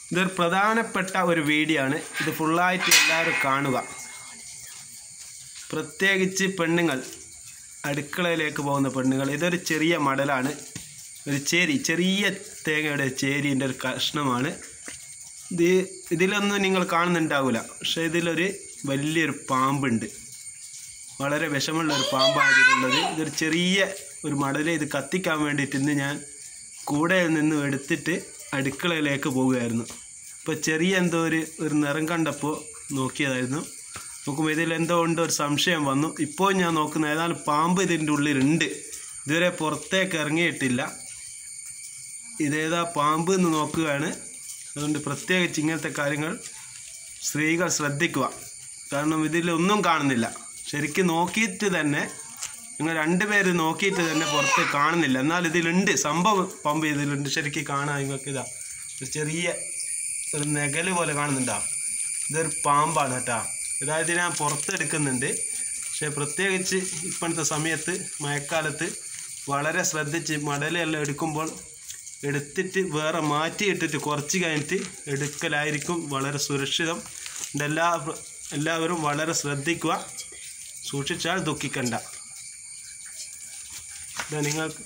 ഇതൊരു പ്രധാനപ്പെട്ട ഒരു വീഡിയോ ആണ് ഇത് ഫുള്ളായിട്ട് എല്ലാവരും കാണുക പ്രത്യേകിച്ച് പെണ്ണുങ്ങൾ അടുക്കളയിലേക്ക് പോകുന്ന പെണ്ണുങ്ങൾ ഇതൊരു ചെറിയ മടലാണ് ഒരു ചേരി ചെറിയ തേങ്ങയുടെ ചേരിൻ്റെ ഒരു കഷ്ണമാണ് ഇത് ഇതിലൊന്നും നിങ്ങൾ കാണുന്നുണ്ടാവില്ല പക്ഷേ ഇതിലൊരു വലിയൊരു പാമ്പുണ്ട് വളരെ വിഷമുള്ള ഒരു പാമ്പാണ് ഇതിലുള്ളത് ഇതൊരു ചെറിയ ഒരു മടല് ഇത് കത്തിക്കാൻ വേണ്ടിയിട്ട് ഇന്ന് ഞാൻ കൂടെ നിന്ന് എടുത്തിട്ട് അടുക്കളയിലേക്ക് പോവുകയായിരുന്നു ഇപ്പോൾ ചെറിയ എന്തോ ഒരു ഒരു നിറം കണ്ടപ്പോൾ നോക്കിയതായിരുന്നു നോക്കുമ്പോൾ ഇതിൽ എന്തോ ഉണ്ട് ഒരു സംശയം വന്നു ഇപ്പോൾ ഞാൻ നോക്കുന്ന ഏതായാലും പാമ്പ് ഇതിൻ്റെ ഉള്ളിലുണ്ട് ഇതുവരെ പുറത്തേക്ക് ഇറങ്ങിയിട്ടില്ല ഇതേതാ പാമ്പ് എന്ന് നോക്കുകയാണ് അതുകൊണ്ട് പ്രത്യേകിച്ച് ഇങ്ങനത്തെ കാര്യങ്ങൾ സ്ത്രീകൾ ശ്രദ്ധിക്കുക കാരണം ഇതിലൊന്നും കാണുന്നില്ല ശരിക്കും നോക്കിയിട്ട് തന്നെ നിങ്ങൾ രണ്ടുപേര് നോക്കിയിട്ട് തന്നെ പുറത്ത് കാണുന്നില്ല എന്നാൽ ഇതിലുണ്ട് സംഭവം പമ്പ് ഇതിലുണ്ട് ശരിക്കും കാണാം നിങ്ങൾക്ക് ഇതാ ഒരു ചെറിയ ഒരു നെകല് പോലെ കാണുന്നുണ്ടോ ഇതൊരു പാമ്പാണ് കേട്ടോ അതായത് ഞാൻ പുറത്തെടുക്കുന്നുണ്ട് പക്ഷേ പ്രത്യേകിച്ച് ഇപ്പോഴത്തെ സമയത്ത് മഴക്കാലത്ത് വളരെ ശ്രദ്ധിച്ച് മടലെല്ലാം എടുക്കുമ്പോൾ എടുത്തിട്ട് വേറെ മാറ്റിയിട്ടിട്ട് കുറച്ച് കഴിഞ്ഞിട്ട് എടുക്കലായിരിക്കും വളരെ സുരക്ഷിതം ഇത് എല്ലാ എല്ലാവരും വളരെ ശ്രദ്ധിക്കുക സൂക്ഷിച്ചാൽ ദുഃഖിക്കണ്ട ഇതാ നിങ്ങൾക്ക്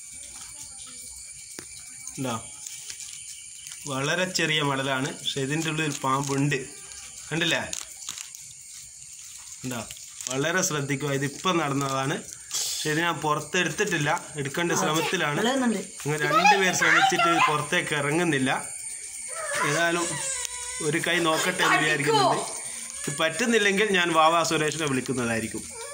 ഉണ്ടോ വളരെ ചെറിയ മടലാണ് പക്ഷെ ഇതിൻ്റെ ഉള്ളിൽ പാമ്പുണ്ട് കണ്ടില്ലേ ഉണ്ടോ വളരെ ശ്രദ്ധിക്കുക ഇതിപ്പം നടന്നതാണ് പക്ഷെ ഇത് ഞാൻ പുറത്തെടുത്തിട്ടില്ല എടുക്കേണ്ട ശ്രമത്തിലാണ് വിളയുന്നുണ്ട് നിങ്ങൾ രണ്ടുപേർ ശ്രമിച്ചിട്ട് പുറത്തേക്ക് ഇറങ്ങുന്നില്ല ഏതായാലും ഒരു കൈ നോക്കട്ടെ എന്ന് വിചാരിക്കുന്നുണ്ട് ഇത് പറ്റുന്നില്ലെങ്കിൽ ഞാൻ വാവാ സുരേഷിനെ വിളിക്കുന്നതായിരിക്കും